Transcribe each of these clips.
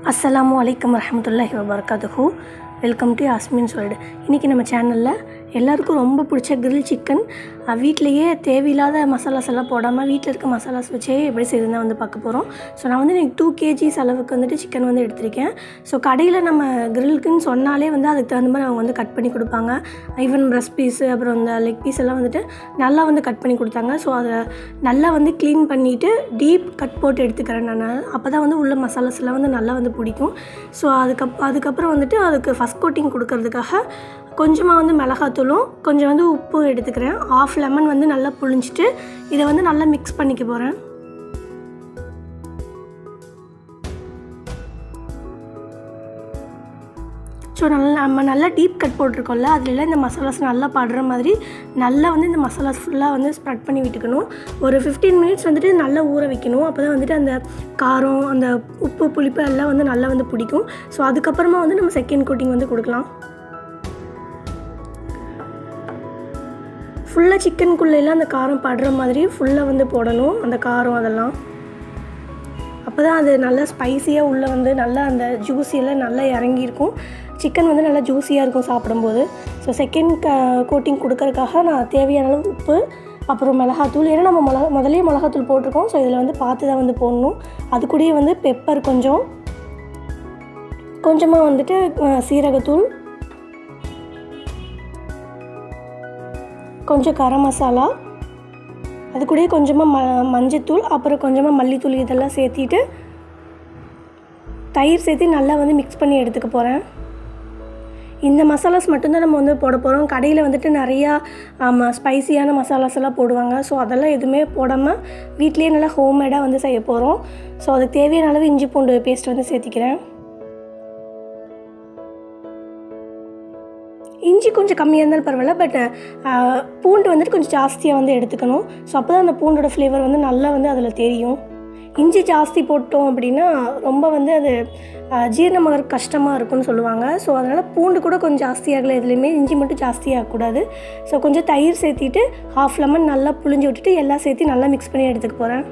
அஸ்ஸலாமு அலைக்கும் வரஹமத்துல்லாஹி வபரகாத்துஹு வெல்கம் டு யாஸ்மின் சொல்லிடு இன்றைக்கி நம்ம சேனலில் எல்லாருக்கும் ரொம்ப பிடிச்ச கிரில் சிக்கன் வீட்டிலையே தேவையில்லாத மசாலாஸ் எல்லாம் போடாமல் வீட்டில் இருக்க மசாலாஸ் வச்சே எப்படி செய்யுதுன்னு வந்து பார்க்க போகிறோம் ஸோ நான் வந்து எனக்கு டூ கேஜிஸ் அளவுக்கு வந்துட்டு சிக்கன் வந்து எடுத்திருக்கேன் ஸோ கடையில் நம்ம கிரில்க்குன்னு சொன்னாலே வந்து அதுக்கு தகுந்த மாதிரி அவங்க வந்து கட் பண்ணி கொடுப்பாங்க ஈவன் பிரஸ்ட் பீஸு அப்புறம் இந்த லெக் பீஸ் எல்லாம் வந்துட்டு நல்லா வந்து கட் பண்ணி கொடுத்தாங்க ஸோ அதை நல்லா வந்து க்ளீன் பண்ணிவிட்டு டீப் கட் போட்டு எடுத்துக்கிறேன் நான் அப்போ தான் வந்து உள்ள மசாலாஸ் எல்லாம் வந்து நல்லா வந்து பிடிக்கும் ஸோ அதுக்கப் அதுக்கப்புறம் வந்துட்டு அதுக்கு ஃபஸ்ட் கோட்டிங் கொடுக்கறதுக்காக கொஞ்சமாக வந்து மிளகாத்தூளும் கொஞ்சம் வந்து உப்பும் எடுத்துக்கிறேன் ஆஃப் லெமன் வந்து நல்லா புழிஞ்சிட்டு இதை வந்து நல்லா மிக்ஸ் பண்ணிக்க போகிறேன் ஸோ நல்லா நம்ம நல்லா டீப் கட் போட்டிருக்கோம்ல அதுலலாம் இந்த மசாலாஸ் நல்லா படுற மாதிரி நல்லா வந்து இந்த மசாலாஸ் ஃபுல்லாக வந்து ஸ்ப்ரெட் பண்ணி விட்டுக்கணும் ஒரு ஃபிஃப்டீன் மினிட்ஸ் வந்துட்டு நல்லா ஊற வைக்கணும் அப்போ தான் வந்துட்டு அந்த காரம் அந்த உப்பு புளிப்பு எல்லாம் வந்து நல்லா வந்து பிடிக்கும் ஸோ அதுக்கப்புறமா வந்து நம்ம செகண்ட் கோட்டிங் வந்து கொடுக்கலாம் ஃபுல்லாக சிக்கனுக்குள்ளெல்லாம் அந்த காரம் படுற மாதிரி ஃபுல்லாக வந்து போடணும் அந்த காரம் அதெல்லாம் அப்போ தான் அது நல்லா ஸ்பைஸியாக உள்ளே வந்து நல்லா அந்த ஜூஸியெல்லாம் நல்லா இறங்கியிருக்கும் சிக்கன் வந்து நல்லா ஜூஸியாக இருக்கும் சாப்பிடும்போது ஸோ செகண்ட் க கோட்டிங் கொடுக்கறதுக்காக நான் தேவையான அளவு உப்பு அப்புறம் மிளகாத்தூள் ஏன்னா நம்ம மிளகா முதலே மிளகாத்தூள் போட்டிருக்கோம் ஸோ இதில் வந்து பார்த்து தான் வந்து போடணும் அது கூடயே வந்து பெப்பர் கொஞ்சம் கொஞ்சமாக வந்துட்டு சீரகத்தூள் கொஞ்சம் கரம் மசாலா அது கூடயே கொஞ்சமாக ம மஞ்சத்தூள் அப்புறம் கொஞ்சமாக மல்லித்தூள் இதெல்லாம் சேர்த்திட்டு தயிர் சேர்த்து நல்லா வந்து மிக்ஸ் பண்ணி எடுத்துக்க போகிறேன் இந்த மசாலாஸ் மட்டும்தான் நம்ம வந்து போட போகிறோம் கடையில் வந்துட்டு நிறையா ஸ்பைசியான மசாலாஸ் எல்லாம் போடுவாங்க ஸோ அதெல்லாம் எதுவுமே போடாமல் வீட்லேயே நல்லா ஹோம்மேடாக வந்து செய்ய போகிறோம் ஸோ அதுக்கு தேவையான அளவு இஞ்சி பூண்டு பேஸ்ட் வந்து சேர்த்திக்கிறேன் இஞ்சி கொஞ்சம் கம்மியாக இருந்தாலும் பரவாயில்ல பட் பூண்டு வந்துட்டு கொஞ்சம் ஜாஸ்தியாக வந்து எடுத்துக்கணும் ஸோ அப்போ தான் அந்த பூண்டோட ஃப்ளேவர் வந்து நல்லா வந்து அதில் தெரியும் இஞ்சி ஜாஸ்தி போட்டோம் அப்படின்னா ரொம்ப வந்து அது ஜீரணமாக கஷ்டமாக இருக்கும்னு சொல்லுவாங்க ஸோ அதனால் பூண்டு கூட கொஞ்சம் ஜாஸ்தியாகல எதுலேயுமே இஞ்சி மட்டும் ஜாஸ்தியாகக்கூடாது ஸோ கொஞ்சம் தயிர் சேர்த்திட்டு ஹாஃப் லெமன் நல்லா புழிஞ்சு விட்டுட்டு எல்லாம் சேர்த்து நல்லா மிக்ஸ் பண்ணி எடுத்துக்க போகிறேன்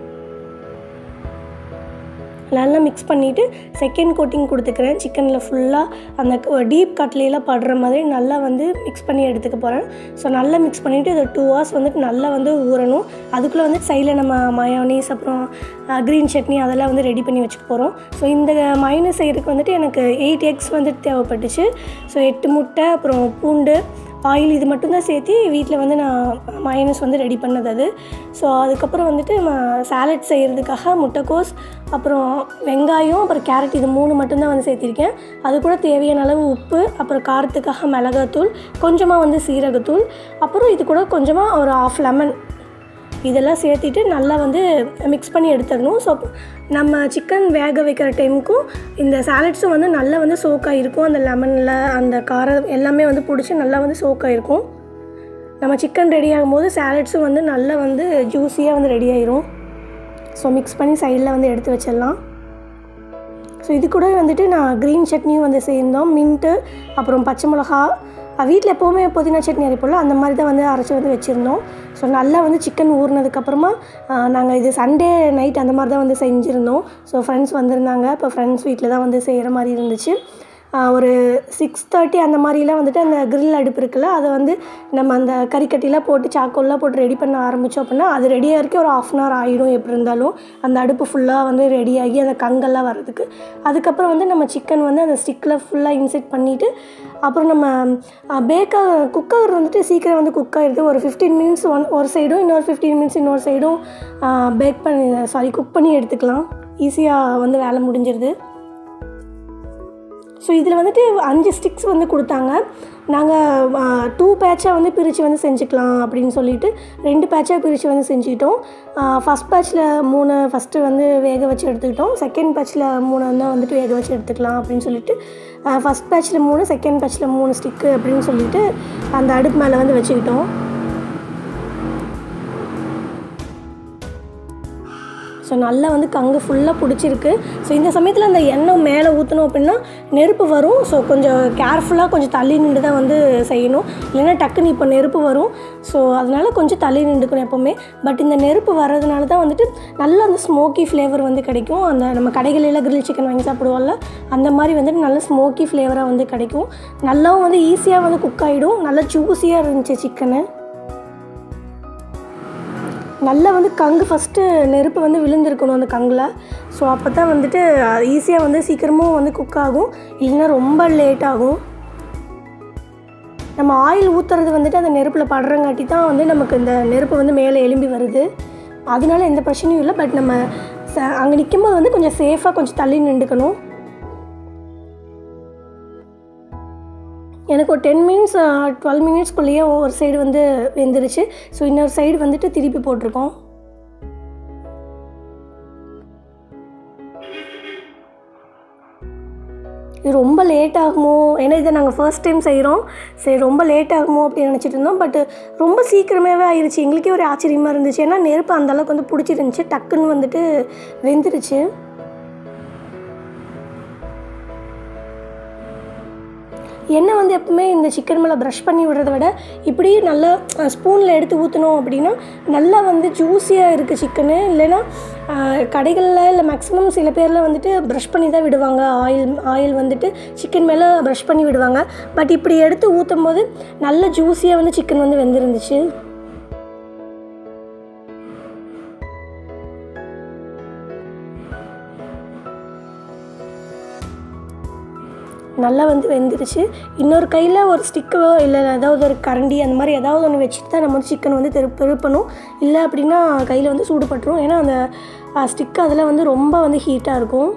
நல்லா மிக்ஸ் பண்ணிவிட்டு செகண்ட் கோட்டிங் கொடுத்துக்கிறேன் சிக்கனில் ஃபுல்லாக அந்த டீப் கட்லையெல்லாம் படுற மாதிரி நல்லா வந்து மிக்ஸ் பண்ணி எடுத்துக்க போகிறேன் ஸோ நல்லா மிக்ஸ் பண்ணிவிட்டு இதை டூ ஹவர்ஸ் வந்துட்டு நல்லா வந்து ஊறணும் அதுக்குள்ளே வந்து சைடில் நம்ம மயோனீஸ் அப்புறம் க்ரீன் சட்னி அதெல்லாம் வந்து ரெடி பண்ணி வச்சுக்க போகிறோம் ஸோ இந்த மயோனீஸ் செய்கிறதுக்கு வந்துட்டு எனக்கு எயிட் எக்ஸ் வந்துட்டு தேவைப்பட்டுச்சு ஸோ எட்டு முட்டை அப்புறம் பூண்டு ஆயில் இது மட்டும்தான் சேர்த்து வீட்டில் வந்து நான் மயனஸ் வந்து ரெடி பண்ணது அது ஸோ அதுக்கப்புறம் வந்துட்டு சாலட் செய்கிறதுக்காக முட்டைக்கோஸ் அப்புறம் வெங்காயம் அப்புறம் கேரட் இது மூணு மட்டும்தான் வந்து சேர்த்திருக்கேன் அது கூட தேவையான அளவு உப்பு அப்புறம் காரத்துக்காக மிளகாத்தூள் கொஞ்சமாக வந்து சீரகத்தூள் அப்புறம் இது கூட கொஞ்சமாக ஒரு ஆஃப் லெமன் இதெல்லாம் சேர்த்திட்டு நல்லா வந்து மிக்ஸ் பண்ணி எடுத்துடணும் ஸோ நம்ம சிக்கன் வேக வைக்கிற டைமுக்கும் இந்த சாலட்ஸும் வந்து நல்லா வந்து சோக்காக இருக்கும் அந்த லெமனில் அந்த காரம் எல்லாமே வந்து பிடிச்சி நல்லா வந்து சோக்காக இருக்கும் நம்ம சிக்கன் ரெடி ஆகும்போது சாலட்ஸும் வந்து நல்லா வந்து ஜூஸியாக வந்து ரெடி ஆயிரும் ஸோ மிக்ஸ் பண்ணி சைடில் வந்து எடுத்து வச்சிடலாம் ஸோ இது கூட வந்துட்டு நான் க்ரீன் சட்னியும் வந்து செய்திருந்தோம் மின்ட்டு அப்புறம் பச்சை மிளகா வீட்டில் எப்போவுமே புதினா சட்னி அரைப்போம்ல அந்த மாதிரி தான் வந்து அரைச்சி வந்து வச்சுருந்தோம் ஸோ நல்லா வந்து சிக்கன் ஊறினதுக்கப்புறமா நாங்கள் இது சண்டே நைட் அந்த மாதிரி தான் வந்து செஞ்சுருந்தோம் ஸோ ஃப்ரெண்ட்ஸ் வந்திருந்தாங்க இப்போ ஃப்ரெண்ட்ஸ் வீட்டில் தான் வந்து செய்கிற மாதிரி இருந்துச்சு ஒரு சிக்ஸ் தேர்ட்டி அந்த மாதிரிலாம் வந்துட்டு அந்த கிரில் அடுப்பு இருக்குல்ல அதை வந்து நம்ம அந்த கறிக்கட்டிலாம் போட்டு சாக்கோல்லாம் போட்டு ரெடி பண்ண ஆரம்பித்தோம் அப்படின்னா அது ரெடியாக வரைக்கும் ஒரு ஆஃப் அன் ஹவர் ஆகிடும் எப்படி இருந்தாலும் அந்த அடுப்பு ஃபுல்லாக வந்து ரெடியாகி அந்த கங்கெல்லாம் வர்றதுக்கு அதுக்கப்புறம் வந்து நம்ம சிக்கன் வந்து அந்த ஸ்டிக்கில் ஃபுல்லாக இன்செட் பண்ணிவிட்டு அப்புறம் நம்ம பேக்காக குக்கர் வந்துட்டு சீக்கிரம் வந்து குக் ஆகிடுது ஒரு ஃபிஃப்டீன் மினிட்ஸ் ஒன் ஒரு சைடும் இன்னொரு ஃபிஃப்டீன் மினிட்ஸ் இன்னொரு சைடும் பேக் பண்ணி சாரி குக் பண்ணி எடுத்துக்கலாம் ஈஸியாக வந்து வேலை முடிஞ்சிருது ஸோ இதில் வந்துட்டு அஞ்சு ஸ்டிக்ஸ் வந்து கொடுத்தாங்க நாங்கள் டூ பேட்சாக வந்து பிரித்து வந்து செஞ்சுக்கலாம் அப்படின்னு சொல்லிட்டு ரெண்டு பேட்சாக பிரித்து வந்து செஞ்சுக்கிட்டோம் ஃபஸ்ட் பேட்சில் மூணு ஃபஸ்ட்டு வந்து வேக வச்சு எடுத்துக்கிட்டோம் செகண்ட் பேட்சில் மூணு வந்து வந்துட்டு வேக வச்சு எடுத்துக்கலாம் அப்படின்னு சொல்லிட்டு ஃபஸ்ட் பேட்சில் மூணு செகண்ட் பேட்சில் மூணு ஸ்டிக்கு அப்படின்னு சொல்லிட்டு அந்த அடுப்பு மேலே வந்து வச்சுக்கிட்டோம் ஸோ ஸோ நல்லா வந்து கங்கு ஃபுல்லாக பிடிச்சிருக்கு ஸோ இந்த சமயத்தில் அந்த எண்ணெய் மேலே ஊற்றணும் அப்படின்னா நெருப்பு வரும் ஸோ கொஞ்சம் கேர்ஃபுல்லாக கொஞ்சம் தள்ளி நின்று தான் வந்து செய்யணும் இல்லைன்னா டக்குன்னு இப்போ நெருப்பு வரும் ஸோ அதனால் கொஞ்சம் தள்ளி நின்றுக்கணும் எப்போவுமே பட் இந்த நெருப்பு வர்றதுனால தான் வந்துட்டு நல்ல அந்த ஸ்மோக்கி ஃப்ளேவர் வந்து கிடைக்கும் அந்த நம்ம கடைகளில் கிரில் சிக்கன் வாங்கி சாப்பிடுவோம்ல அந்த மாதிரி வந்துட்டு நல்ல ஸ்மோக்கி ஃப்ளேவராக வந்து கிடைக்கும் நல்லாவும் வந்து ஈஸியாக வந்து குக் ஆகிடும் நல்லா ஜூஸியாக இருந்துச்சு சிக்கனு நல்லா வந்து கங்கு ஃபஸ்ட்டு நெருப்பு வந்து விழுந்திருக்கணும் அந்த கங்கில் ஸோ அப்போ தான் வந்துட்டு ஈஸியாக வந்து சீக்கிரமும் வந்து குக் ஆகும் இல்லைன்னா ரொம்ப லேட் ஆகும் நம்ம ஆயில் ஊற்றுறது வந்துட்டு அந்த நெருப்பில் படுறங்காட்டி தான் வந்து நமக்கு இந்த நெருப்பு வந்து மேலே எலும்பி வருது அதனால எந்த பிரச்சனையும் இல்லை பட் நம்ம ச அங்கே நிற்கும்போது வந்து கொஞ்சம் சேஃபாக கொஞ்சம் தள்ளி நின்றுக்கணும் எனக்கு ஒரு டென் மினிட்ஸ் டுவெல் மினிட்ஸ்க்குள்ளேயே ஒரு சைடு வந்து வெந்துருச்சு ஸோ இன்னொரு சைடு வந்துட்டு திருப்பி போட்டிருக்கோம் இது ரொம்ப லேட் ஆகுமோ ஏன்னா இதை நாங்கள் ஃபர்ஸ்ட் டைம் செய்கிறோம் சரி ரொம்ப லேட் ஆகுமோ அப்படின்னு நினச்சிட்டு இருந்தோம் பட் ரொம்ப சீக்கிரமாகவே ஆயிடுச்சு எங்களுக்கே ஒரு ஆச்சரியமாக இருந்துச்சு ஏன்னா நெருப்பு அந்தளவுக்கு வந்து பிடிச்சிருந்துச்சி டக்குன்னு வந்துட்டு வெந்துருச்சு எண்ணெய் வந்து எப்பவுமே இந்த சிக்கன் மேலே ப்ரஷ் பண்ணி விடுறத விட இப்படி நல்லா ஸ்பூனில் எடுத்து ஊற்றணும் அப்படின்னா நல்லா வந்து ஜூஸியாக இருக்குது சிக்கனு இல்லைன்னா கடைகளில் இல்லை மேக்ஸிமம் சில பேரில் வந்துட்டு ப்ரஷ் பண்ணி தான் விடுவாங்க ஆயில் ஆயில் வந்துட்டு சிக்கன் மேலே ப்ரஷ் பண்ணி விடுவாங்க பட் இப்படி எடுத்து ஊற்றும் போது நல்ல ஜூஸியாக வந்து சிக்கன் வந்து வெந்திருந்துச்சு நல்லா வந்து வெந்துருச்சு இன்னொரு கையில் ஒரு ஸ்டிக்கோ இல்லை ஏதாவது ஒரு கரண்டி அந்த மாதிரி ஏதாவது ஒன்று வச்சுட்டு தான் நம்ம வந்து சிக்கன் வந்து திரு திருப்பணும் இல்லை அப்படின்னா கையில் வந்து சூடுபட்டுரும் ஏன்னா அந்த ஸ்டிக் அதில் வந்து ரொம்ப வந்து ஹீட்டாக இருக்கும்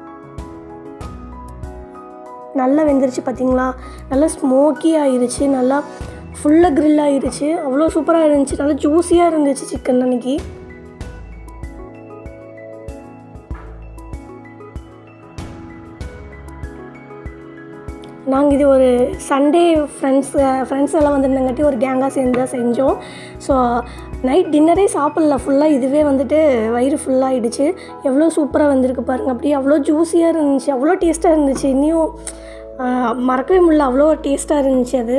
நல்லா வெந்துருச்சு பார்த்தீங்களா நல்லா ஸ்மோக்கி ஆயிருச்சு நல்லா ஃபுல்லாக க்ரில் ஆயிருச்சு அவ்வளோ சூப்பராக இருந்துச்சு நல்லா ஜூஸியாக இருந்துச்சு சிக்கன் அன்னைக்கு நாங்கள் இது ஒரு சண்டே ஃப்ரெண்ட்ஸ் ஃப்ரெண்ட்ஸ் எல்லாம் வந்திருந்தங்காட்டி ஒரு கேங்காக சேர்ந்து தான் செஞ்சோம் ஸோ நைட் டின்னரே சாப்பிடல ஃபுல்லாக இதுவே வந்துட்டு வயிறு ஃபுல்லாகிடுச்சு எவ்வளோ சூப்பராக வந்திருக்கு பாருங்கள் அப்படியே அவ்வளோ ஜூஸியாக இருந்துச்சு அவ்வளோ டேஸ்ட்டாக இருந்துச்சு இன்னும் மறக்கவே முடியல அவ்வளோ டேஸ்ட்டாக இருந்துச்சு அது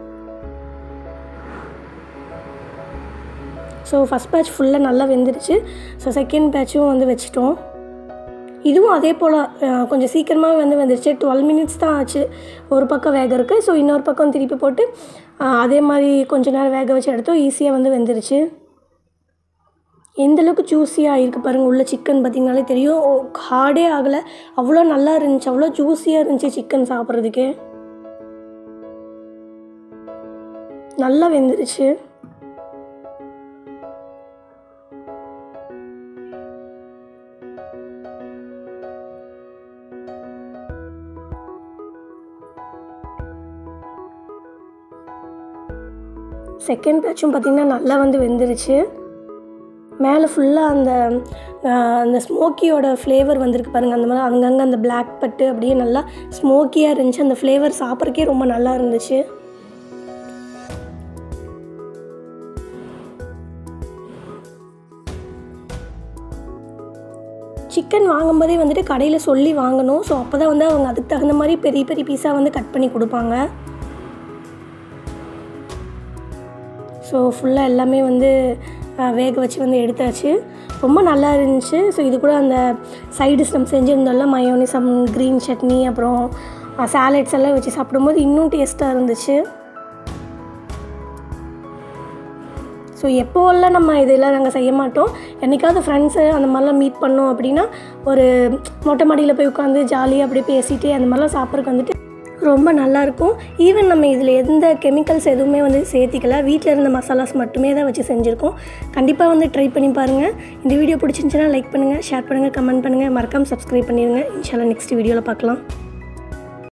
ஸோ ஃபஸ்ட் பேட்ச் ஃபுல்லாக நல்லா வெந்துருச்சு ஸோ செகண்ட் பேட்சும் வந்து வச்சிட்டோம் இதுவும் அதே போல் கொஞ்சம் சீக்கிரமாக வந்து வந்துருச்சு டுவெல் மினிட்ஸ் தான் ஆச்சு ஒரு பக்கம் வேக இருக்குது ஸோ இன்னொரு பக்கம் திருப்பி போட்டு அதே மாதிரி கொஞ்ச நேரம் வேக வச்சு எடுத்தோம் ஈஸியாக வந்து வெந்துருச்சு எந்தளவுக்கு ஜூஸியாக இருக்குது பாருங்கள் உள்ள சிக்கன் பார்த்திங்கனாலே தெரியும் ஹார்டே ஆகலை அவ்வளோ நல்லா இருந்துச்சு அவ்வளோ ஜூஸியாக இருந்துச்சு சிக்கன் சாப்பிட்றதுக்கு நல்லா வெந்துருச்சு செகண்ட் பேட்சும் பார்த்திங்கன்னா நல்லா வந்து வெந்துருச்சு மேலே ஃபுல்லாக அந்த அந்த ஸ்மோக்கியோட ஃப்ளேவர் வந்திருக்கு பாருங்கள் அந்த மாதிரி அங்கங்கே அந்த பிளாக் பட்டு அப்படியே நல்லா ஸ்மோக்கியாக இருந்துச்சு அந்த ஃப்ளேவர் சாப்பிட்றக்கே ரொம்ப நல்லா இருந்துச்சு சிக்கன் வாங்கும்போதே வந்துட்டு கடையில் சொல்லி வாங்கணும் ஸோ அப்போ தான் வந்து அவங்க அதுக்கு தகுந்த மாதிரி பெரிய பெரிய பீஸாக வந்து கட் பண்ணி கொடுப்பாங்க ஸோ ஃபுல்லாக எல்லாமே வந்து வேக வச்சு வந்து எடுத்தாச்சு ரொம்ப நல்லா இருந்துச்சு ஸோ இது கூட அந்த சைடிஷ் நம்ம செஞ்சுருந்தோம்ல மயோனிசம் க்ரீன் சட்னி அப்புறம் சாலட்ஸ் எல்லாம் வச்சு சாப்பிடும்போது இன்னும் டேஸ்ட்டாக இருந்துச்சு ஸோ எப்போவெல்லாம் நம்ம இதெல்லாம் நாங்கள் செய்ய மாட்டோம் என்றைக்காவது ஃப்ரெண்ட்ஸு அந்த மாதிரிலாம் மீட் பண்ணோம் அப்படின்னா ஒரு மொட்டை மாடியில் போய் உட்காந்து ஜாலியாக அப்படியே பேசிட்டு அந்த மாதிரிலாம் சாப்பிட்றதுக்கு வந்துட்டு ரொம்ப நல்லாயிருக்கும் ஈவன் நம்ம இதில் எந்த கெமிக்கல்ஸ் எதுவுமே வந்து சேர்த்திக்கல வீட்டில் இருந்த மசாலாஸ் மட்டுமே தான் வச்சு செஞ்சுருக்கோம் கண்டிப்பாக வந்து ட்ரை பண்ணி பாருங்கள் இந்த வீடியோ பிடிச்சிருந்துச்சுன்னா லைக் பண்ணுங்கள் ஷேர் பண்ணுங்கள் கமெண்ட் பண்ணுங்கள் மறக்காமல் சப்ஸ்கிரைப் பண்ணிடுங்க இன்ஷால்லா நெக்ஸ்ட் வீடியோவில் பார்க்கலாம்